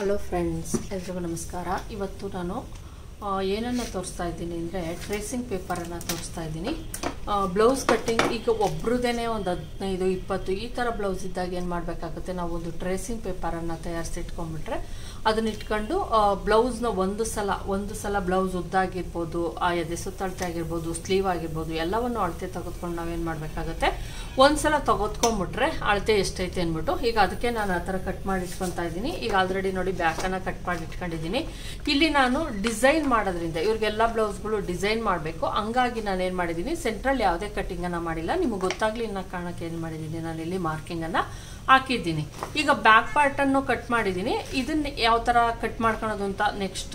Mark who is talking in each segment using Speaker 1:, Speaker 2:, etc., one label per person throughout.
Speaker 1: hello friends ಎಲ್ರಿಗೂ ನಮಸ್ಕಾರ ಇವತ್ತು ನಾನು ಆ, ಏನನ್ನು ತೋರಿಸ್ತಾ ಇದ್ದೀನಿ ಅಂದರೆ ಟ್ರೇಸಿಂಗ್ ಪೇಪರನ್ನು ತೋರಿಸ್ತಾ ಇದ್ದೀನಿ ಬ್ಲೌಸ್ ಕಟ್ಟಿಂಗ್ ಈಗ ಒಬ್ರದ್ದೇನೆ ಒಂದು ಹದಿನೈದು ಇಪ್ಪತ್ತು ಈ ಥರ ಬ್ಲೌಸ್ ಇದ್ದಾಗ ಏನು ಮಾಡಬೇಕಾಗುತ್ತೆ ನಾವು ಒಂದು ಟ್ರೇಸಿಂಗ್ ಪೇಪರನ್ನು ತಯಾರಿಸಿ ಇಟ್ಕೊಂಡ್ಬಿಟ್ರೆ ಅದನ್ನ ಇಟ್ಕೊಂಡು ಬ್ಲೌಸ್ನ ಒಂದು ಸಲ ಒಂದು ಸಲ ಬ್ಲೌಸ್ ಉದ್ದಾಗಿರ್ಬೋದು ಆ ಎದೆ ಸುತ್ತಳತೆ ಆಗಿರ್ಬೋದು ಸ್ಲೀವ್ ಆಗಿರ್ಬೋದು ಎಲ್ಲವನ್ನು ಅಳತೆ ತೆಗೆದುಕೊಂಡು ನಾವೇನು ಮಾಡಬೇಕಾಗತ್ತೆ ಒಂದು ಸಲ ತೆಗೆದ್ಕೊಂಡ್ಬಿಟ್ರೆ ಅಳತೆ ಎಷ್ಟೈತೆ ಅಂದ್ಬಿಟ್ಟು ಈಗ ಅದಕ್ಕೆ ನಾನು ಆ ಥರ ಕಟ್ ಮಾಡಿ ಇಟ್ಕೊತಾ ಇದ್ದೀನಿ ಈಗ ಆಲ್ರೆಡಿ ನೋಡಿ ಬ್ಯಾಕನ್ನು ಕಟ್ ಮಾಡಿ ಇಟ್ಕೊಂಡಿದ್ದೀನಿ ಇಲ್ಲಿ ನಾನು ಡಿಸೈನ್ ಮಾಡೋದ್ರಿಂದ ಇವ್ರಿಗೆಲ್ಲ ಬ್ಲೌಸ್ಗಳು ಡಿಸೈನ್ ಮಾಡಬೇಕು ಹಂಗಾಗಿ ನಾನು ಏನು ಮಾಡಿದ್ದೀನಿ ಸೆಂಟ್ರಲ್ ಯಾವುದೇ ಕಟ್ಟಿಂಗನ್ನು ಮಾಡಿಲ್ಲ ನಿಮಗೆ ಗೊತ್ತಾಗ್ಲಿ ಅನ್ನೋ ಕಾರಣಕ್ಕೆ ಏನು ಮಾಡಿದ್ದೀನಿ ನಾನು ಇಲ್ಲಿ ಮಾರ್ಕಿಂಗನ್ನು ಹಾಕಿದ್ದೀನಿ ಈಗ ಬ್ಯಾಕ್ ಪಾರ್ಟನ್ನು ಕಟ್ ಮಾಡಿದ್ದೀನಿ ಇದನ್ನ ಯಾವ ಥರ ಕಟ್ ಮಾಡ್ಕೊಳೋದು ಅಂತ ನೆಕ್ಸ್ಟ್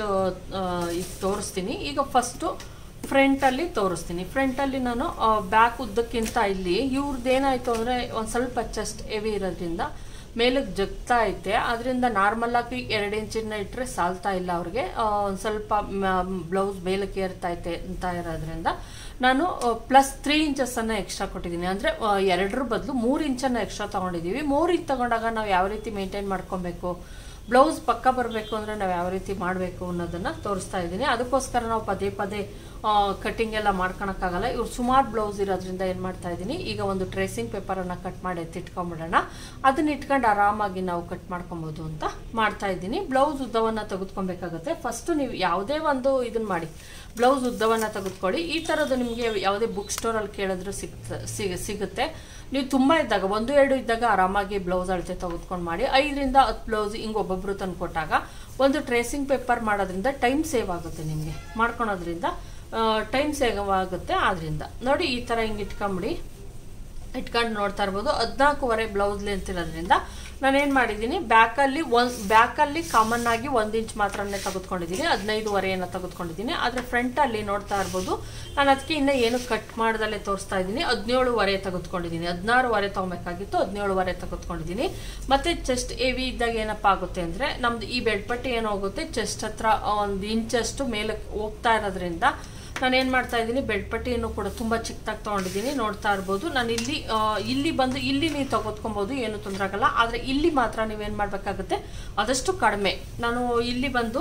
Speaker 1: ಈಗ ತೋರಿಸ್ತೀನಿ ಈಗ ಫಸ್ಟು ಫ್ರಂಟಲ್ಲಿ ತೋರಿಸ್ತೀನಿ ಫ್ರಂಟಲ್ಲಿ ನಾನು ಬ್ಯಾಕ್ ಉದ್ದಕ್ಕಿಂತ ಇಲ್ಲಿ ಇವ್ರದ್ದು ಏನಾಯಿತು ಅಂದರೆ ಒಂದು ಸ್ವಲ್ಪ ಚೆಸ್ಟ್ ಹೆವಿ ಇರೋದ್ರಿಂದ ಮೇಲಕ್ಕೆ ಜಗ್ತಾ ಐತೆ ಅದರಿಂದ ನಾರ್ಮಲ್ ಆಗಿ ಎರಡು ಇಂಚಿನ ಇಟ್ಟರೆ ಸಾಲ್ತಾ ಇಲ್ಲ ಅವ್ರಿಗೆ ಒಂದು ಸ್ವಲ್ಪ ಬ್ಲೌಸ್ ಮೇಲಕ್ಕೆ ಏರ್ತಾ ಐತೆ ಅಂತ ಇರೋದ್ರಿಂದ ನಾನು ಪ್ಲಸ್ ತ್ರೀ ಇಂಚಸ್ಸನ್ನು ಎಕ್ಸ್ಟ್ರಾ ಕೊಟ್ಟಿದ್ದೀನಿ ಅಂದರೆ ಎರಡರ ಬದಲು ಮೂರು ಇಂಚನ್ನು ಎಕ್ಸ್ಟ್ರಾ ತೊಗೊಂಡಿದ್ದೀವಿ ಮೂರು ಇಂಚ್ ತೊಗೊಂಡಾಗ ನಾವು ಯಾವ ರೀತಿ ಮೇಂಟೈನ್ ಮಾಡ್ಕೊಬೇಕು ಬ್ಲೌಸ್ ಪಕ್ಕ ಬರಬೇಕು ಅಂದರೆ ನಾವು ಯಾವ ರೀತಿ ಮಾಡಬೇಕು ಅನ್ನೋದನ್ನು ತೋರಿಸ್ತಾ ಇದ್ದೀನಿ ಅದಕ್ಕೋಸ್ಕರ ನಾವು ಪದೇ ಪದೇ ಕಟ್ಟಿಂಗ್ ಎಲ್ಲ ಮಾಡ್ಕೊಳಕ್ಕಾಗಲ್ಲ ಇವ್ರು ಸುಮಾರು ಬ್ಲೌಸ್ ಇರೋದ್ರಿಂದ ಏನು ಮಾಡ್ತಾ ಇದ್ದೀನಿ ಈಗ ಒಂದು ಟ್ರೇಸಿಂಗ್ ಪೇಪರನ್ನು ಕಟ್ ಮಾಡಿ ಎತ್ತಿಟ್ಕೊಂಬಿಡೋಣ ಅದನ್ನ ಇಟ್ಕೊಂಡು ಆರಾಮಾಗಿ ನಾವು ಕಟ್ ಮಾಡ್ಕೊಬೋದು ಅಂತ ಮಾಡ್ತಾ ಇದ್ದೀನಿ ಬ್ಲೌಸ್ ಉದ್ದವನ್ನು ತೆಗೆದುಕೊಬೇಕಾಗುತ್ತೆ ಫಸ್ಟು ನೀವು ಯಾವುದೇ ಒಂದು ಇದನ್ನ ಮಾಡಿ ಬ್ಲೌಸ್ ಉದ್ದವನ್ನು ತೆಗೆದುಕೊಳ್ಳಿ ಈ ಥರದ್ದು ನಿಮಗೆ ಯಾವುದೇ ಬುಕ್ ಸ್ಟೋರಲ್ಲಿ ಕೇಳಿದ್ರು ಸಿಗ್ತ ಸಿಗ ಸಿಗುತ್ತೆ ನೀವು ತುಂಬ ಇದ್ದಾಗ ಒಂದು ಎರಡು ಇದ್ದಾಗ ಆರಾಮಾಗಿ ಬ್ಲೌಸ್ ಅಳತೆ ತೆಗೆದುಕೊಂಡು ಮಾಡಿ ಐದರಿಂದ ಹತ್ತು ಬ್ಲೌಸ್ ಹಿಂಗೆ ಒಬ್ಬೊಬ್ಬರು ತಂದು ಕೊಟ್ಟಾಗ ಒಂದು ಟ್ರೇಸಿಂಗ್ ಪೇಪರ್ ಮಾಡೋದ್ರಿಂದ ಟೈಮ್ ಸೇವ್ ಆಗುತ್ತೆ ನಿಮಗೆ ಮಾಡ್ಕೊಳೋದ್ರಿಂದ ಟೈಮ್ ಸೇವ್ ಆಗುತ್ತೆ ಆದ್ರಿಂದ ನೋಡಿ ಈ ಥರ ಹಿಂಗೆ ಇಟ್ಕೊಂಬಿಡಿ ಇಟ್ಕೊಂಡು ನೋಡ್ತಾ ಇರ್ಬೋದು ಹದಿನಾಲ್ಕೂವರೆ ಬ್ಲೌಸ್ ಲೆಂತ್ ಇರೋದ್ರಿಂದ ನಾನೇನು ಮಾಡಿದ್ದೀನಿ ಬ್ಯಾಕಲ್ಲಿ ಒಂದು ಬ್ಯಾಕಲ್ಲಿ ಕಾಮನ್ ಆಗಿ ಒಂದು ಇಂಚ್ ಮಾತ್ರನೇ ತೆಗೆದುಕೊಂಡಿದ್ದೀನಿ ಹದಿನೈದುವರೆಯನ್ನು ತೆಗೆದುಕೊಂಡಿದ್ದೀನಿ ಆದರೆ ಫ್ರಂಟಲ್ಲಿ ನೋಡ್ತಾ ಇರ್ಬೋದು ನಾನು ಅದಕ್ಕೆ ಇನ್ನೂ ಏನು ಕಟ್ ಮಾಡ್ದಲ್ಲೇ ತೋರಿಸ್ತಾ ಇದ್ದೀನಿ ಹದಿನೇಳುವರೆ ತೆಗೆದುಕೊಂಡಿದ್ದೀನಿ ಹದಿನಾರುವರೆ ತೊಗೊಬೇಕಾಗಿತ್ತು ಹದಿನೇಳುವರೆ ತೆಗೆದುಕೊಂಡಿದ್ದೀನಿ ಮತ್ತು ಚೆಸ್ಟ್ ಹೆವಿ ಇದ್ದಾಗ ಏನಪ್ಪ ಆಗುತ್ತೆ ಅಂದರೆ ನಮ್ದು ಈ ಬೆಡ್ಪಟ್ಟಿ ಏನಾಗುತ್ತೆ ಚೆಸ್ಟ್ ಹತ್ರ ಒಂದು ಇಂಚಷ್ಟು ಮೇಲಕ್ಕೆ ಹೋಗ್ತಾ ಇರೋದ್ರಿಂದ ನಾನು ಏನು ಮಾಡ್ತಾ ಇದ್ದೀನಿ ಬೆಡ್ಪಟ್ಟಿಯನ್ನು ಕೂಡ ತುಂಬ ಚಿಕ್ಕದಾಗಿ ತೊಗೊಂಡಿದ್ದೀನಿ ನೋಡ್ತಾ ಇರ್ಬೋದು ನಾನು ಇಲ್ಲಿ ಇಲ್ಲಿ ಬಂದು ಇಲ್ಲಿ ನೀವು ತೆಗೆದುಕೊಬೋದು ಏನು ತೊಂದರೆ ಆಗಲ್ಲ ಆದರೆ ಇಲ್ಲಿ ಮಾತ್ರ ನೀವೇನು ಮಾಡಬೇಕಾಗುತ್ತೆ ಆದಷ್ಟು ಕಡಿಮೆ ನಾನು ಇಲ್ಲಿ ಬಂದು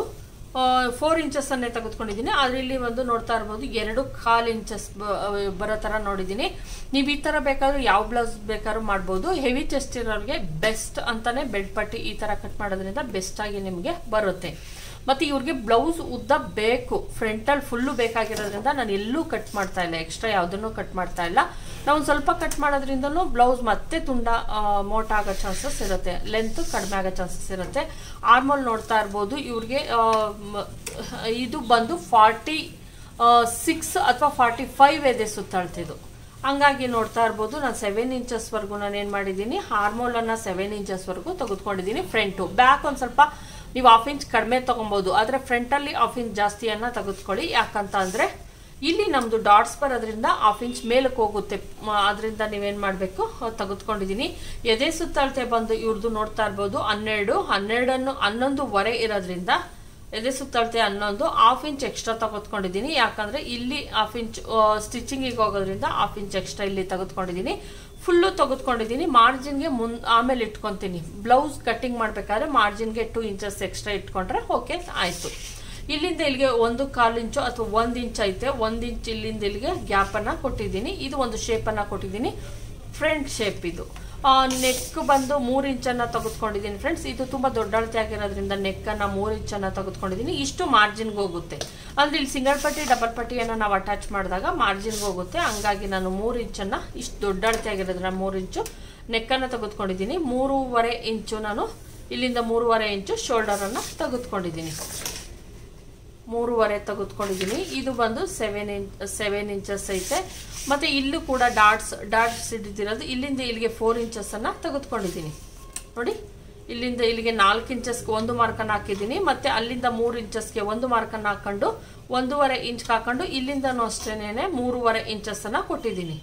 Speaker 1: ಫೋರ್ ಇಂಚಸ್ಸನ್ನೇ ತೆಗೆದುಕೊಂಡಿದ್ದೀನಿ ಆದರೆ ಇಲ್ಲಿ ಒಂದು ನೋಡ್ತಾ ಇರ್ಬೋದು ಎರಡು ಕಾಲು ಇಂಚಸ್ ಬರೋ ಥರ ನೋಡಿದ್ದೀನಿ ನೀವು ಈ ಥರ ಬೇಕಾದ್ರೂ ಯಾವ ಬ್ಲೌಸ್ ಬೇಕಾದ್ರೂ ಮಾಡ್ಬೋದು ಹೆವಿ ಚೆಸ್ಟ್ ಇರೋರಿಗೆ ಬೆಸ್ಟ್ ಅಂತಲೇ ಬೆಡ್ ಪಟ್ಟಿ ಈ ಥರ ಕಟ್ ಮಾಡೋದ್ರಿಂದ ಬೆಸ್ಟಾಗಿ ನಿಮಗೆ ಬರುತ್ತೆ ಮತ್ತು ಇವ್ರಿಗೆ ಬ್ಲೌಸ್ ಉದ್ದ ಬೇಕು ಫ್ರಂಟಲ್ಲಿ ಫುಲ್ಲು ಬೇಕಾಗಿರೋದ್ರಿಂದ ನಾನು ಎಲ್ಲೂ ಕಟ್ ಮಾಡ್ತಾ ಇಲ್ಲ ಎಕ್ಸ್ಟ್ರಾ ಯಾವುದನ್ನು ಕಟ್ ಮಾಡ್ತಾ ಇಲ್ಲ ನಾವು ಒಂದು ಸ್ವಲ್ಪ ಕಟ್ ಮಾಡೋದ್ರಿಂದಲೂ ಬ್ಲೌಸ್ ಮತ್ತೆ ತುಂಡ ಮೋಟ ಆಗೋ ಚಾನ್ಸಸ್ ಇರುತ್ತೆ ಲೆಂತ್ ಕಡಿಮೆ ಆಗೋ ಚಾನ್ಸಸ್ ಇರುತ್ತೆ ಆರ್ಮಲ್ ನೋಡ್ತಾ ಇರ್ಬೋದು ಇವ್ರಿಗೆ ಇದು ಬಂದು ಫಾರ್ಟಿ ಸಿಕ್ಸ್ ಅಥವಾ ಫಾರ್ಟಿ ಫೈವ್ ಇದೆ ಸುತ್ತಳ್ತಿದ್ದು ಹಂಗಾಗಿ ನೋಡ್ತಾ ಇರ್ಬೋದು ನಾನು ಸೆವೆನ್ ಇಂಚಸ್ವರೆಗೂ ನಾನು ಏನು ಮಾಡಿದ್ದೀನಿ ಹಾರ್ಮೋಲನ್ನು ಸೆವೆನ್ ಇಂಚಸ್ವರೆಗೂ ತೆಗೆದುಕೊಂಡಿದ್ದೀನಿ ಫ್ರಂಟು ಬ್ಯಾಕ್ ಒಂದು ಸ್ವಲ್ಪ ನೀವು ಹಾಫ್ ಇಂಚ್ ಕಡಿಮೆ ತೊಗೊಬೋದು ಆದರೆ ಫ್ರಂಟಲ್ಲಿ ಹಾಫ್ ಇಂಚ್ ಜಾಸ್ತಿಯನ್ನು ತೆಗೆದುಕೊಳ್ಳಿ ಯಾಕಂತ ಅಂದರೆ ಇಲ್ಲಿ ನಮ್ಮದು ಡಾಟ್ಸ್ ಬರೋದ್ರಿಂದ ಹಾಫ್ ಇಂಚ್ ಮೇಲಕ್ಕೆ ಹೋಗುತ್ತೆ ಅದರಿಂದ ನೀವೇನು ಮಾಡಬೇಕು ತೆಗೆದುಕೊಂಡಿದ್ದೀನಿ ಎದೆ ಸುತ್ತಳತೆ ಬಂದು ಇವ್ರದ್ದು ನೋಡ್ತಾ ಇರ್ಬೋದು ಹನ್ನೆರಡು ಹನ್ನೆರಡನ್ನು ಹನ್ನೊಂದುವರೆ ಇರೋದ್ರಿಂದ ಎದೆ ಸುತ್ತಳತೆ ಹನ್ನೊಂದು ಹಾಫ್ ಇಂಚ್ ಎಕ್ಸ್ಟ್ರಾ ತೆಗೆದುಕೊಂಡಿದ್ದೀನಿ ಯಾಕಂದರೆ ಇಲ್ಲಿ ಹಾಫ್ ಇಂಚ್ ಸ್ಟಿಚಿಂಗಿಗೆ ಹೋಗೋದ್ರಿಂದ ಹಾಫ್ ಇಂಚ್ ಎಕ್ಸ್ಟ್ರಾ ಇಲ್ಲಿ ತೆಗೆದುಕೊಂಡಿದ್ದೀನಿ ಫುಲ್ಲು ತೆಗೆದುಕೊಂಡಿದ್ದೀನಿ ಮಾರ್ಜಿನ್ಗೆ ಮುನ್ ಆಮೇಲೆ ಇಟ್ಕೊತೀನಿ ಬ್ಲೌಸ್ ಕಟ್ಟಿಂಗ್ ಮಾಡಬೇಕಾದ್ರೆ ಮಾರ್ಜಿನ್ಗೆ ಟೂ ಇಂಚಸ್ ಎಕ್ಸ್ಟ್ರಾ ಇಟ್ಕೊಂಡ್ರೆ ಓಕೆ ಆಯಿತು ಇಲ್ಲಿಂದ ಇಲ್ಲಿಗೆ ಒಂದು ಕಾಲು ಇಂಚು ಅಥವಾ ಒಂದು ಇಂಚ್ ಐತೆ ಒಂದು ಇಂಚ್ ಇಲ್ಲಿಂದ ಇಲ್ಲಿಗೆ ಗ್ಯಾಪನ್ನು ಕೊಟ್ಟಿದ್ದೀನಿ ಇದು ಒಂದು ಶೇಪನ್ನು ಕೊಟ್ಟಿದ್ದೀನಿ ಫ್ರಂಟ್ ಶೇಪ್ ಇದು ನೆಕ್ ಬಂದು ಮೂರು ಇಂಚನ್ನು ತೆಗೆದುಕೊಂಡಿದ್ದೀನಿ ಫ್ರೆಂಡ್ಸ್ ಇದು ತುಂಬ ದೊಡ್ಡ ಅಳತೆ ಆಗಿರೋದ್ರಿಂದ ನೆಕ್ಕನ್ನು ಮೂರು ಇಂಚನ್ನು ತೆಗೆದುಕೊಂಡಿದ್ದೀನಿ ಇಷ್ಟು ಮಾರ್ಜಿನ್ಗೆ ಹೋಗುತ್ತೆ ಅಂದರೆ ಇಲ್ಲಿ ಸಿಂಗಲ್ ಪಟ್ಟಿ ಡಬಲ್ ಪಟ್ಟಿಯನ್ನು ನಾವು ಅಟ್ಯಾಚ್ ಮಾಡಿದಾಗ ಮಾರ್ಜಿನ್ಗೆ ಹೋಗುತ್ತೆ ಹಂಗಾಗಿ ನಾನು ಮೂರು ಇಂಚನ್ನು ಇಷ್ಟು ದೊಡ್ಡ ಅಳತೆ ಆಗಿರೋದ್ರಿಂದ ಮೂರು ಇಂಚು ನೆಕ್ಕನ್ನು ತೆಗೆದುಕೊಂಡಿದ್ದೀನಿ ಮೂರುವರೆ ಇಂಚು ನಾನು ಇಲ್ಲಿಂದ ಮೂರುವರೆ ಇಂಚು ಶೋಲ್ಡರನ್ನು ತೆಗೆದುಕೊಂಡಿದ್ದೀನಿ ಮೂರುವರೆ ತೆಗೆದುಕೊಂಡಿದ್ದೀನಿ ಇದು ಬಂದು ಸೆವೆನ್ ಇಂಚ್ ಸೆವೆನ್ ಇಂಚಸ್ ಐತೆ ಮತ್ತು ಇಲ್ಲೂ ಕೂಡ ಡಾಟ್ಸ್ ಡಾಟ್ಸ್ ಹಿಡಿದಿರೋದು ಇಲ್ಲಿಂದ ಇಲ್ಲಿಗೆ ಫೋರ್ ಇಂಚಸ್ಸನ್ನು ತೆಗೆದುಕೊಂಡಿದ್ದೀನಿ ನೋಡಿ ಇಲ್ಲಿಂದ ಇಲ್ಲಿಗೆ ನಾಲ್ಕು ಇಂಚಸ್ಗೆ ಒಂದು ಮಾರ್ಕನ್ನು ಹಾಕಿದ್ದೀನಿ ಮತ್ತು ಅಲ್ಲಿಂದ ಮೂರು ಇಂಚಸ್ಗೆ ಒಂದು ಮಾರ್ಕನ್ನು ಹಾಕೊಂಡು ಒಂದೂವರೆ ಇಂಚ್ಗೆ ಹಾಕೊಂಡು ಇಲ್ಲಿಂದನೂ ಅಷ್ಟೇನೆ ಮೂರುವರೆ ಇಂಚಸ್ಸನ್ನು ಕೊಟ್ಟಿದ್ದೀನಿ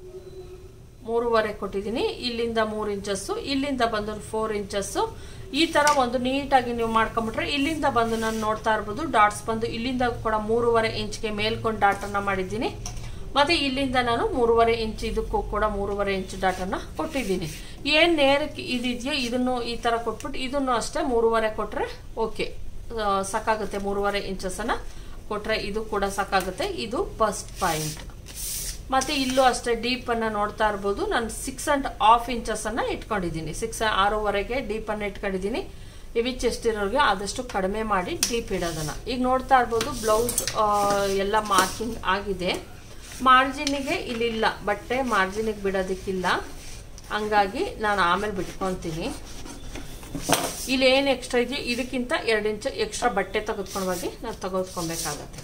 Speaker 1: ಮೂರುವರೆ ಕೊಟ್ಟಿದ್ದೀನಿ ಇಲ್ಲಿಂದ ಮೂರು ಇಂಚಸ್ಸು ಇಲ್ಲಿಂದ ಬಂದು ಫೋರ್ ಇಂಚಸ್ಸು ಈ ಥರ ಒಂದು ನೀಟಾಗಿ ನೀವು ಮಾಡ್ಕೊಂಬಿಟ್ರೆ ಇಲ್ಲಿಂದ ಬಂದು ನಾನು ನೋಡ್ತಾ ಇರ್ಬೋದು ಡಾಟ್ಸ್ ಬಂದು ಇಲ್ಲಿಂದ ಕೂಡ ಮೂರುವರೆ ಇಂಚ್ಗೆ ಮೇಲ್ಕೊಂಡು ಡಾಟನ್ನು ಮಾಡಿದ್ದೀನಿ ಮತ್ತು ಇಲ್ಲಿಂದ ನಾನು ಮೂರುವರೆ ಇಂಚ್ ಇದಕ್ಕೂ ಕೂಡ ಮೂರುವರೆ ಇಂಚ್ ಡಾಟನ್ನು ಕೊಟ್ಟಿದ್ದೀನಿ ಏನು ನೇರಕ್ಕೆ ಇದಿದೆಯೋ ಇದನ್ನು ಈ ಥರ ಕೊಟ್ಬಿಟ್ಟು ಇದನ್ನು ಅಷ್ಟೇ ಮೂರುವರೆ ಕೊಟ್ಟರೆ ಓಕೆ ಸಾಕಾಗುತ್ತೆ ಮೂರುವರೆ ಇಂಚಸನ್ನು ಕೊಟ್ಟರೆ ಇದು ಕೂಡ ಸಾಕಾಗುತ್ತೆ ಇದು ಫಸ್ಟ್ ಪಾಯಿಂಟ್ ಮತ್ತು ಇಲ್ಲೂ ಅಷ್ಟೇ ಡೀಪನ್ನು ನೋಡ್ತಾ ಇರ್ಬೋದು ನಾನು ಸಿಕ್ಸ್ ಆ್ಯಂಡ್ ಹಾಫ್ ಇಂಚಸನ್ನು ಇಟ್ಕೊಂಡಿದ್ದೀನಿ ಸಿಕ್ಸ್ ಆರೂವರೆಗೆ ಡೀಪನ್ನು ಇಟ್ಕೊಂಡಿದ್ದೀನಿ ಹೆವಿ ಚೆಸ್ಟ್ ಇರೋರಿಗೆ ಆದಷ್ಟು ಕಡಿಮೆ ಮಾಡಿ ಡೀಪ್ ಇಡೋದನ್ನು ಈಗ ನೋಡ್ತಾ ಇರ್ಬೋದು ಬ್ಲೌಸ್ ಎಲ್ಲ ಮಾರ್ಕಿಂಗ್ ಆಗಿದೆ ಮಾರ್ಜಿನಿಗೆ ಇಲ್ಲಿಲ್ಲ ಬಟ್ಟೆ ಮಾರ್ಜಿನಿಗೆ ಬಿಡೋದಕ್ಕಿಲ್ಲ ಹಂಗಾಗಿ ನಾನು ಆಮೇಲೆ ಬಿಟ್ಕೊತೀನಿ ಇಲ್ಲಿ ಏನು ಎಕ್ಸ್ಟ್ರಾ ಇದೆಯೋ ಇದಕ್ಕಿಂತ ಎರಡು ಇಂಚು ಎಕ್ಸ್ಟ್ರಾ ಬಟ್ಟೆ ತೆಗೆದುಕೊಂಡು ಹೋಗಿ ನಾವು ತೆಗೆದುಕೊಬೇಕಾಗತ್ತೆ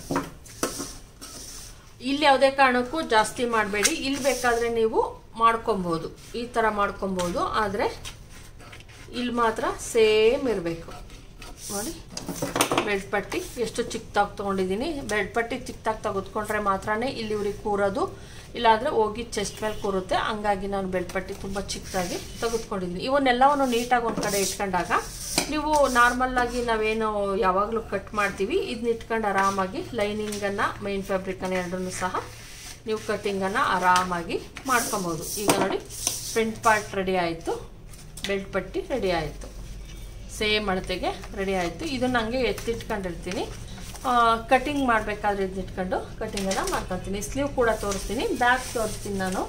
Speaker 1: ಇಲ್ಲಿ ಯಾವುದೇ ಕಾರಣಕ್ಕೂ ಜಾಸ್ತಿ ಮಾಡಬೇಡಿ ಇಲ್ಲಿ ಬೇಕಾದರೆ ನೀವು ಮಾಡ್ಕೊಬೋದು ಈ ಥರ ಮಾಡ್ಕೊಬೋದು ಆದರೆ ಇಲ್ಲಿ ಮಾತ್ರ ಸೇಮ್ ಇರಬೇಕು ನೋಡಿ ಬೆಲ್ಟ್ ಪಟ್ಟಿ ಎಷ್ಟು ಚಿಕ್ಕದಾಗಿ ತೊಗೊಂಡಿದ್ದೀನಿ ಬೆಲ್ಟ್ ಪಟ್ಟಿ ಚಿಕ್ಕದಾಗಿ ತೆಗೆದುಕೊಂಡ್ರೆ ಮಾತ್ರನೇ ಇಲ್ಲಿ ಇವ್ರಿಗೆ ಕೂರೋದು ಇಲ್ಲಾಂದರೆ ಹೋಗಿ ಚೆಸ್ಟ್ ಮೇಲೆ ಕೂರುತ್ತೆ ಹಂಗಾಗಿ ನಾನು ಬೆಲ್ಟ್ ಪಟ್ಟಿ ತುಂಬ ಚಿಕ್ಕದಾಗಿ ತೆಗೆದುಕೊಂಡಿದ್ದೀನಿ ಇವನ್ನೆಲ್ಲವನ್ನು ನೀಟಾಗಿ ಒಂದು ಕಡೆ ಇಟ್ಕೊಂಡಾಗ ನೀವು ನಾರ್ಮಲ್ಲಾಗಿ ನಾವೇನು ಯಾವಾಗಲೂ ಕಟ್ ಮಾಡ್ತೀವಿ ಇದನ್ನ ಇಟ್ಕೊಂಡು ಆರಾಮಾಗಿ ಲೈನಿಂಗನ್ನು ಮೈನ್ ಫ್ಯಾಬ್ರಿಕನ್ನು ಎರಡನ್ನೂ ಸಹ ನೀವು ಕಟ್ಟಿಂಗನ್ನು ಆರಾಮಾಗಿ ಮಾಡ್ಕೊಬೋದು ಈಗ ನೋಡಿ ಫ್ರಂಟ್ ಪಾರ್ಟ್ ರೆಡಿ ಆಯಿತು ಬೆಲ್ಟ್ ಪಟ್ಟಿ ರೆಡಿ ಆಯಿತು ಸೇಮ್ ಅಳತೆಗೆ ರೆಡಿ ಆಯಿತು ಇದನ್ನು ಹಂಗೆ ಎತ್ತಿಟ್ಕೊಂಡಿರ್ತೀನಿ ಕಟಿಂಗ್ ಮಾಡಬೇಕಾದ್ರೆ ಇದನ್ನ ಇಟ್ಕೊಂಡು ಕಟಿಂಗನ್ನು ಮಾಡ್ಕೊತೀನಿ ಸ್ಲೀವ್ ಕೂಡ ತೋರಿಸ್ತೀನಿ ಬ್ಯಾಕ್ ತೋರಿಸ್ತೀನಿ ನಾನು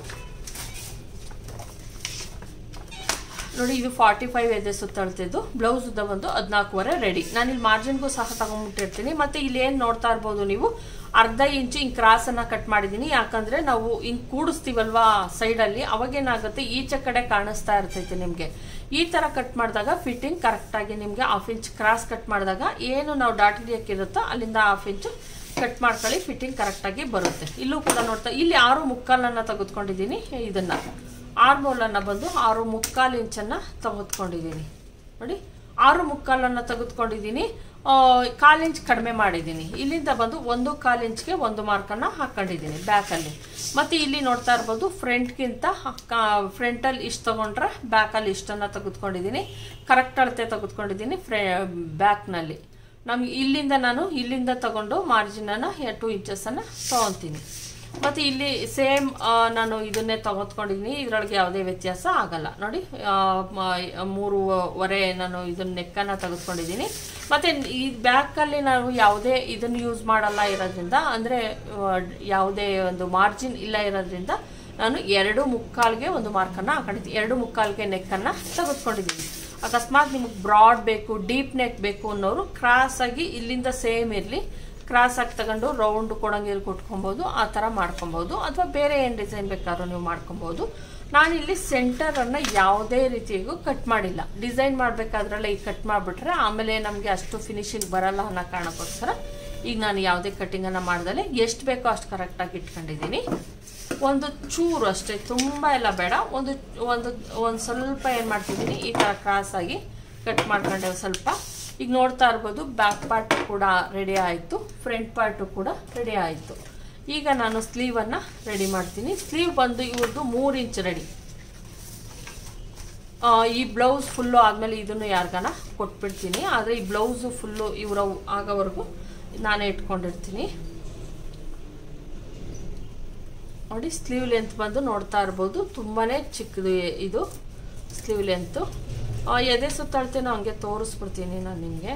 Speaker 1: ನೋಡಿ ಇದು ಫಾರ್ಟಿ ಫೈವ್ ಎದೆ ಸುತ್ತಳ್ತಿದ್ದು ಬ್ಲೌಸ್ ಉದ್ದ ಬಂದು ಹದಿನಾಲ್ಕುವರೆ ರೆಡಿ ನಾನು ಇಲ್ಲಿ ಮಾರ್ಜಿನ್ಗೂ ಸಹ ತಗೊಂಡ್ಬಿಟ್ಟಿರ್ತೀನಿ ಮತ್ತೆ ಇಲ್ಲಿ ಏನು ನೋಡ್ತಾ ಇರ್ಬೋದು ನೀವು ಅರ್ಧ ಇಂಚು ಹಿಂಗೆ ಕ್ರಾಸನ್ನು ಕಟ್ ಮಾಡಿದ್ದೀನಿ ಯಾಕಂದ್ರೆ ನಾವು ಹಿಂಗೆ ಕೂಡಿಸ್ತೀವಲ್ವಾ ಸೈಡಲ್ಲಿ ಅವಾಗೇನಾಗುತ್ತೆ ಈಚೆ ಕಡೆ ಕಾಣಿಸ್ತಾ ಇರ್ತೈತೆ ನಿಮಗೆ ಈ ಥರ ಕಟ್ ಮಾಡಿದಾಗ ಫಿಟ್ಟಿಂಗ್ ಕರೆಕ್ಟಾಗಿ ನಿಮಗೆ ಹಾಫ್ ಇಂಚ್ ಕ್ರಾಸ್ ಕಟ್ ಮಾಡಿದಾಗ ಏನು ನಾವು ಡಾಟ್ ಹಿಡಿಯೋಕ್ಕಿರುತ್ತೋ ಅಲ್ಲಿಂದ ಹಾಫ್ ಇಂಚು ಕಟ್ ಮಾಡ್ಕೊಳ್ಳಿ ಫಿಟ್ಟಿಂಗ್ ಕರೆಕ್ಟಾಗಿ ಬರುತ್ತೆ ಇಲ್ಲೂ ಕೂಡ ನೋಡ್ತಾ ಇಲ್ಲಿ ಆರು ಮುಕ್ಕಾಲನ್ನು ತೆಗೆದುಕೊಂಡಿದ್ದೀನಿ ಇದನ್ನು ಆರ್ಮೋಲನ್ನು ಬಂದು ಆರು ಮುಕ್ಕಾಲು ಇಂಚನ್ನು ತೆಗೆದುಕೊಂಡಿದ್ದೀನಿ ನೋಡಿ ಆರು ಮುಕ್ಕಾಲನ್ನು ತೆಗೆದುಕೊಂಡಿದ್ದೀನಿ ಕಾಲು ಇಂಚ್ ಕಡಿಮೆ ಮಾಡಿದ್ದೀನಿ ಇಲ್ಲಿಂದ ಬಂದು ಒಂದು ಕಾಲು ಇಂಚ್ಗೆ ಒಂದು ಮಾರ್ಕನ್ನು ಹಾಕ್ಕೊಂಡಿದ್ದೀನಿ ಬ್ಯಾಕಲ್ಲಿ ಮತ್ತು ಇಲ್ಲಿ ನೋಡ್ತಾ ಇರ್ಬೋದು ಫ್ರಂಟ್ಗಿಂತ ಫ್ರಂಟಲ್ಲಿ ಇಷ್ಟು ತೊಗೊಂಡ್ರೆ ಬ್ಯಾಕಲ್ಲಿ ಇಷ್ಟನ್ನು ತೆಗೆದುಕೊಂಡಿದ್ದೀನಿ ಕರೆಕ್ಟ್ ಅಳತೆ ತೆಗೆದುಕೊಂಡಿದ್ದೀನಿ ಫ್ರೇ ಬ್ಯಾಕ್ನಲ್ಲಿ ನಮ್ಗೆ ಇಲ್ಲಿಂದ ನಾನು ಇಲ್ಲಿಂದ ತಗೊಂಡು ಮಾರ್ಜಿನನ್ನು ಟೂ ಇಂಚಸನ್ನು ತೊಗೊತೀನಿ ಮತ್ತು ಇಲ್ಲಿ ಸೇಮ್ ನಾನು ಇದನ್ನೇ ತೆಗೆದುಕೊಂಡಿದ್ದೀನಿ ಇದರೊಳಗೆ ಯಾವುದೇ ವ್ಯತ್ಯಾಸ ಆಗಲ್ಲ ನೋಡಿ ಮೂರುವರೆ ನಾನು ಇದನ್ನ ನೆಕ್ಕನ್ನು ತೆಗೆದುಕೊಂಡಿದ್ದೀನಿ ಮತ್ತು ಈ ಬ್ಯಾಕಲ್ಲಿ ನಾವು ಯಾವುದೇ ಇದನ್ನು ಯೂಸ್ ಮಾಡಲ್ಲ ಇರೋದ್ರಿಂದ ಅಂದರೆ ಯಾವುದೇ ಒಂದು ಮಾರ್ಜಿನ್ ಇಲ್ಲ ಇರೋದ್ರಿಂದ ನಾನು ಎರಡು ಮುಕ್ಕಾಲ್ಗೆ ಒಂದು ಮಾರ್ಕನ್ನು ಹಾಕೊಂಡಿದ್ದೀನಿ ಎರಡು ಮುಕ್ಕಾಲ್ಗೆ ನೆಕ್ಕನ್ನು ತೆಗೆದುಕೊಂಡಿದ್ದೀನಿ ಅಕಸ್ಮಾತ್ ನಿಮಗೆ ಬ್ರಾಡ್ ಬೇಕು ಡೀಪ್ ನೆಕ್ ಬೇಕು ಅನ್ನೋರು ಕ್ರಾಸಾಗಿ ಇಲ್ಲಿಂದ ಸೇಮ್ ಇರಲಿ ಕ್ರಾಸ್ ಆಗಿ ತಗೊಂಡು ರೌಂಡ್ ಕೊಡಂಗಿರು ಕೊಟ್ಕೊಬೋದು ಆ ಥರ ಮಾಡ್ಕೊಬೋದು ಅಥವಾ ಬೇರೆ ಏನು ಡಿಸೈನ್ ಬೇಕಾದ್ರೂ ನೀವು ಮಾಡ್ಕೊಬೋದು ನಾನಿಲ್ಲಿ ಸೆಂಟರನ್ನು ಯಾವುದೇ ರೀತಿಯಾಗೂ ಕಟ್ ಮಾಡಿಲ್ಲ ಡಿಸೈನ್ ಮಾಡಬೇಕಾದ್ರಲ್ಲ ಈಗ ಕಟ್ ಮಾಡಿಬಿಟ್ರೆ ಆಮೇಲೆ ನಮಗೆ ಅಷ್ಟು ಫಿನಿಶಿಂಗ್ ಬರಲ್ಲ ಅನ್ನೋ ಕಾರಣಕ್ಕೋಸ್ಕರ ಈಗ ನಾನು ಯಾವುದೇ ಕಟ್ಟಿಂಗನ್ನು ಮಾಡ್ದಲೆ ಎಷ್ಟು ಬೇಕೋ ಅಷ್ಟು ಕರೆಕ್ಟಾಗಿ ಇಟ್ಕೊಂಡಿದ್ದೀನಿ ಒಂದು ಚೂರು ಅಷ್ಟೇ ತುಂಬ ಎಲ್ಲ ಬೇಡ ಒಂದು ಒಂದು ಒಂದು ಸ್ವಲ್ಪ ಏನು ಮಾಡ್ತಿದ್ದೀನಿ ಈ ಥರ ಕ್ರಾಸಾಗಿ ಕಟ್ ಮಾಡ್ಕೊಂಡೆ ಸ್ವಲ್ಪ ಈಗ ನೋಡ್ತಾ ಇರ್ಬೋದು ಬ್ಯಾಕ್ ಪಾರ್ಟ್ ಕೂಡ ರೆಡಿ ಆಯಿತು ಫ್ರಂಟ್ ಪಾರ್ಟು ಕೂಡ ರೆಡಿ ಆಯಿತು ಈಗ ನಾನು ಸ್ಲೀವನ್ನು ರೆಡಿ ಮಾಡ್ತೀನಿ ಸ್ಲೀವ್ ಬಂದು ಇವ್ರದ್ದು ಮೂರು ಇಂಚ್ ರೆಡಿ ಈ ಬ್ಲೌಸ್ ಫುಲ್ಲು ಆದಮೇಲೆ ಇದನ್ನು ಯಾರಿಗಾನ ಕೊಟ್ಬಿಡ್ತೀನಿ ಆದರೆ ಈ ಬ್ಲೌಸು ಫುಲ್ಲು ಇವರ ಆಗೋವರೆಗೂ ನಾನೇ ಇಟ್ಕೊಂಡಿರ್ತೀನಿ ನೋಡಿ ಸ್ಲೀವ್ ಲೆಂತ್ ಬಂದು ನೋಡ್ತಾ ಇರ್ಬೋದು ತುಂಬಾ ಚಿಕ್ಕದು ಇದು ಸ್ಲೀವ್ ಲೆಂತು ಎದೆ ಸುತ್ತಳತೆನೂ ಹಂಗೆ ತೋರಿಸ್ಬಿಡ್ತೀನಿ ನಾನು ನಿಮಗೆ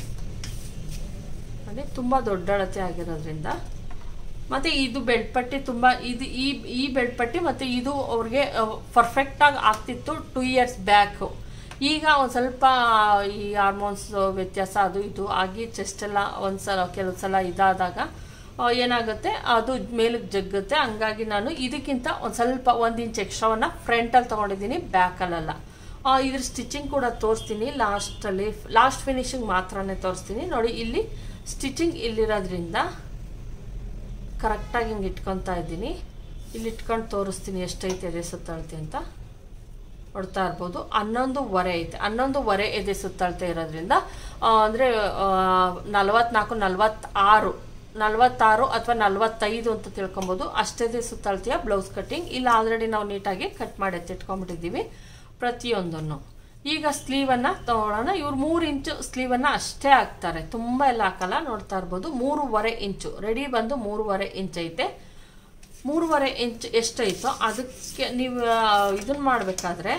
Speaker 1: ನೋಡಿ ತುಂಬ ದೊಡ್ಡ ಅಳತೆ ಆಗಿರೋದ್ರಿಂದ ಮತ್ತು ಇದು ಬೆಲ್ಟ್ ಪಟ್ಟಿ ತುಂಬ ಇದು ಈ ಈ ಬೆಲ್ಟ್ ಪಟ್ಟಿ ಮತ್ತು ಇದು ಅವ್ರಿಗೆ ಪರ್ಫೆಕ್ಟಾಗಿ ಆಗ್ತಿತ್ತು ಟೂ ಇಯರ್ಸ್ ಬ್ಯಾಕು ಈಗ ಒಂದು ಸ್ವಲ್ಪ ಈ ಹಾರ್ಮೋನ್ಸ್ ವ್ಯತ್ಯಾಸ ಅದು ಇದು ಆಗಿ ಚೆಸ್ಟ್ ಎಲ್ಲ ಒಂದು ಸಲ ಕೆಲವು ಸಲ ಇದಾದಾಗ ಏನಾಗುತ್ತೆ ಅದು ಮೇಲಕ್ಕೆ ಜಗ್ಗುತ್ತೆ ಹಂಗಾಗಿ ನಾನು ಇದಕ್ಕಿಂತ ಒಂದು ಸ್ವಲ್ಪ ಒಂದು ಇಂಚ್ ಎಕ್ಸ್ಟ್ರಾವನ್ನು ಫ್ರಂಟಲ್ಲಿ ತೊಗೊಂಡಿದ್ದೀನಿ ಬ್ಯಾಕಲ್ಲ ಇದ್ರ ಸ್ಟಿಚಿಂಗ್ ಕೂಡ ತೋರಿಸ್ತೀನಿ ಲಾಸ್ಟಲ್ಲಿ ಲಾಸ್ಟ್ ಫಿನಿಶಿಂಗ್ ಮಾತ್ರನೇ ತೋರಿಸ್ತೀನಿ ನೋಡಿ ಇಲ್ಲಿ ಸ್ಟಿಚಿಂಗ್ ಇಲ್ಲಿರೋದ್ರಿಂದ ಕರೆಕ್ಟಾಗಿ ಹಿಂಗೆ ಇಟ್ಕೊತಾ ಇದ್ದೀನಿ ಇಲ್ಲಿ ಇಟ್ಕೊಂಡು ತೋರಿಸ್ತೀನಿ ಎಷ್ಟೈತೆ ಎದೆ ಸುತ್ತಳತೆ ಅಂತ ಹೊಡ್ತಾ ಇರ್ಬೋದು ಹನ್ನೊಂದುವರೆ ಐತೆ ಹನ್ನೊಂದುವರೆ ಎದೆ ಸುತ್ತಳತೆ ಇರೋದ್ರಿಂದ ಅಂದರೆ ನಲವತ್ನಾಲ್ಕು ನಲವತ್ತಾರು ನಲವತ್ತಾರು ಅಥವಾ ನಲವತ್ತೈದು ಅಂತ ತಿಳ್ಕೊಬೋದು ಅಷ್ಟೇ ಸುತ್ತಳತೆಯ ಬ್ಲೌಸ್ ಕಟ್ಟಿಂಗ್ ಇಲ್ಲ ಆಲ್ರೆಡಿ ನಾವು ನೀಟಾಗಿ ಕಟ್ ಮಾಡಿ ಎತ್ತಿಟ್ಕೊಂಡ್ಬಿಟ್ಟಿದ್ದೀವಿ ಪ್ರತಿಯೊಂದನ್ನು ಈಗ ಸ್ಲೀವನ್ನು ತಗೊಳ್ಳೋಣ ಇವ್ರು ಮೂರು ಇಂಚು ಸ್ಲೀವನ್ನು ಅಷ್ಟೇ ಹಾಕ್ತಾರೆ ತುಂಬ ಎಲ್ಲ ಹಾಕಲ್ಲ ನೋಡ್ತಾ ಇರ್ಬೋದು ಮೂರುವರೆ ಇಂಚು ರೆಡಿ ಬಂದು ಮೂರುವರೆ ಇಂಚ್ ಐತೆ ಮೂರುವರೆ ಇಂಚ್ ಎಷ್ಟೈತೋ ಅದಕ್ಕೆ ನೀವು ಇದನ್ನು ಮಾಡಬೇಕಾದ್ರೆ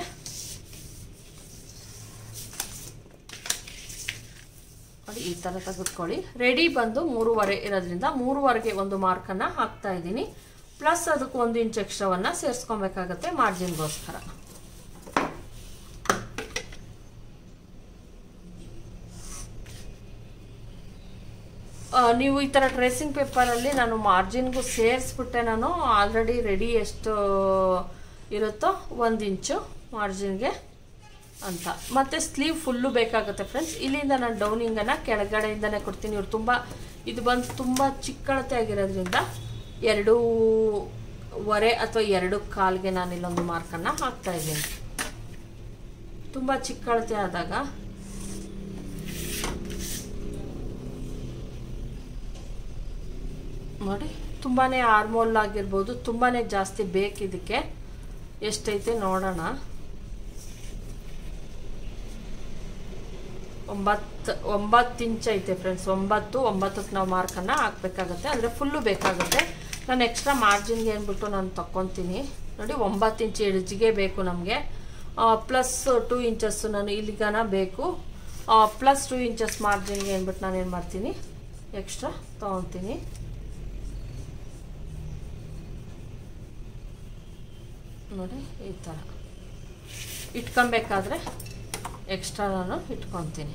Speaker 1: ನೋಡಿ ಈ ಥರ ತೆಗೆದುಕೊಳ್ಳಿ ರೆಡಿ ಬಂದು ಮೂರುವರೆ ಇರೋದ್ರಿಂದ ಮೂರುವರೆಗೆ ಒಂದು ಮಾರ್ಕನ್ನು ಹಾಕ್ತಾ ಇದ್ದೀನಿ ಪ್ಲಸ್ ಅದಕ್ಕೆ ಒಂದು ಇಂಚ್ ಎಕ್ಸ್ಟ್ರಾವನ್ನು ಸೇರಿಸ್ಕೊಬೇಕಾಗತ್ತೆ ಮಾರ್ಜಿನ್ಗೋಸ್ಕರ ನೀವು ಈ ಥರ ಟ್ರೇಸಿಂಗ್ ಪೇಪರಲ್ಲಿ ನಾನು ಮಾರ್ಜಿನ್ಗೂ ಸೇರಿಸ್ಬಿಟ್ಟೆ ನಾನು ಆಲ್ರೆಡಿ ರೆಡಿ ಎಷ್ಟು ಇರುತ್ತೋ ಒಂದು ಇಂಚು ಮಾರ್ಜಿನ್ಗೆ ಅಂತ ಮತ್ತು ಸ್ಲೀವ್ ಫುಲ್ಲು ಬೇಕಾಗುತ್ತೆ ಫ್ರೆಂಡ್ಸ್ ಇಲ್ಲಿಂದ ನಾನು ಡೌನಿಂಗನ್ನು ಕೆಳಗಡೆಯಿಂದನೇ ಕೊಡ್ತೀನಿ ಇವ್ರು ತುಂಬ ಇದು ಬಂದು ತುಂಬ ಚಿಕ್ಕಳತೆ ಆಗಿರೋದ್ರಿಂದ ಎರಡೂ ವರೆ ಅಥವಾ ಎರಡು ಕಾಲ್ಗೆ ನಾನು ಇಲ್ಲೊಂದು ಮಾರ್ಕನ್ನು ಹಾಕ್ತಾ ಇದ್ದೀನಿ ತುಂಬ ಚಿಕ್ಕಳತೆ ಆದಾಗ ನೋಡಿ ತುಂಬಾ ಆರ್ಮೋಲ್ ಆಗಿರ್ಬೋದು ತುಂಬಾ ಜಾಸ್ತಿ ಬೇಕಿದಕ್ಕೆ ಎಷ್ಟೈತೆ ನೋಡೋಣ ಒಂಬತ್ತು ಒಂಬತ್ತು ಇಂಚ್ ಐತೆ ಫ್ರೆಂಡ್ಸ್ ಒಂಬತ್ತು ಒಂಬತ್ತಕ್ಕೆ ನಾವು ಮಾರ್ಕನ್ನು ಹಾಕ್ಬೇಕಾಗತ್ತೆ ಅಂದರೆ ಫುಲ್ಲು ಬೇಕಾಗುತ್ತೆ ನಾನು ಎಕ್ಸ್ಟ್ರಾ ಮಾರ್ಜಿನ್ಗೆ ಏನ್ಬಿಟ್ಟು ನಾನು ತಗೊತೀನಿ ನೋಡಿ ಒಂಬತ್ತು ಇಂಚ್ ಎಡ್ಜ್ಗೆ ಬೇಕು ನಮಗೆ ಪ್ಲಸ್ ಟೂ ಇಂಚಸ್ಸು ನಾನು ಇಲ್ಲಿಗನ ಬೇಕು ಪ್ಲಸ್ ಟೂ ಇಂಚಸ್ ಮಾರ್ಜಿನ್ಗೆ ಏನ್ಬಿಟ್ಟು ನಾನು ಏನು ಮಾಡ್ತೀನಿ ಎಕ್ಸ್ಟ್ರಾ ತೊಗೊತೀನಿ ನೋಡಿ ಈ ಥರ ಇಟ್ಕೊಬೇಕಾದ್ರೆ ಎಕ್ಸ್ಟ್ರಾ ನಾನು ಇಟ್ಕೊತೀನಿ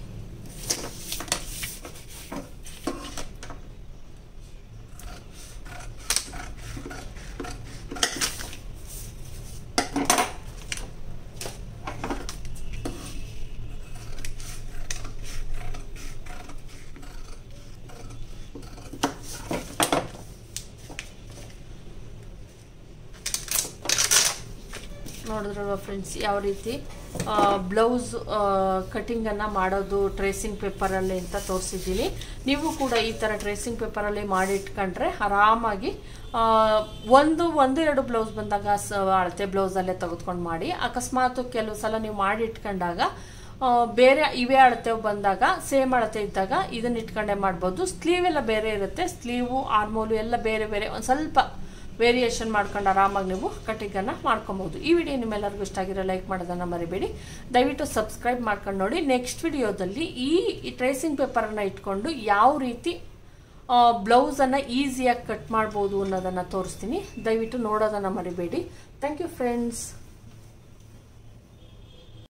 Speaker 1: ನೋಡಿದ್ರಲ್ವ ಫ್ರೆಂಡ್ಸ್ ಯಾವ ರೀತಿ ಬ್ಲೌಸ್ ಕಟಿಂಗನ್ನು ಮಾಡೋದು ಟ್ರೇಸಿಂಗ್ ಪೇಪರಲ್ಲಿ ಅಂತ ತೋರಿಸಿದ್ದೀನಿ ನೀವು ಕೂಡ ಈ ಥರ ಟ್ರೇಸಿಂಗ್ ಪೇಪರಲ್ಲಿ ಮಾಡಿಟ್ಕೊಂಡ್ರೆ ಆರಾಮಾಗಿ ಒಂದು ಒಂದು ಎರಡು ಬ್ಲೌಸ್ ಬಂದಾಗ ಸ ಅಳತೆ ಬ್ಲೌಸಲ್ಲೇ ತೆಗೆದುಕೊಂಡು ಮಾಡಿ ಅಕಸ್ಮಾತ್ ಕೆಲವು ಸಲ ನೀವು ಮಾಡಿ ಇಟ್ಕೊಂಡಾಗ ಬೇರೆ ಇವೇ ಅಳತೆ ಬಂದಾಗ ಸೇಮ್ ಅಳತೆ ಇದ್ದಾಗ ಇದನ್ನ ಇಟ್ಕೊಂಡೇ ಮಾಡ್ಬೋದು ಸ್ಲೀವ್ ಎಲ್ಲ ಬೇರೆ ಇರುತ್ತೆ ಸ್ಲೀವು ಆರ್ಮೋಲು ಎಲ್ಲ ಬೇರೆ ಬೇರೆ ಒಂದು ಸ್ವಲ್ಪ ವೇರಿಯೇಷನ್ ಮಾಡ್ಕೊಂಡು ಆರಾಮಾಗಿ ನೀವು ಕಟಿಂಗನ್ನು ಮಾಡ್ಕೊಬೋದು ಈ ವಿಡಿಯೋ ನಿಮ್ಮೆಲ್ಲರಿಗೂ ಇಷ್ಟ ಆಗಿರೋ ಲೈಕ್ ಮಾಡೋದನ್ನು ಮರಿಬೇಡಿ ದಯವಿಟ್ಟು ಸಬ್ಸ್ಕ್ರೈಬ್ ಮಾಡ್ಕೊಂಡು ನೋಡಿ ನೆಕ್ಸ್ಟ್ ವಿಡಿಯೋದಲ್ಲಿ ಈ ಟ್ರೇಸಿಂಗ್ ಪೇಪರನ್ನು ಇಟ್ಕೊಂಡು ಯಾವ ರೀತಿ ಬ್ಲೌಸನ್ನು ಈಸಿಯಾಗಿ ಕಟ್ ಮಾಡ್ಬೋದು ಅನ್ನೋದನ್ನು ತೋರಿಸ್ತೀನಿ ದಯವಿಟ್ಟು ನೋಡೋದನ್ನು ಮರಿಬೇಡಿ ಥ್ಯಾಂಕ್ ಯು ಫ್ರೆಂಡ್ಸ್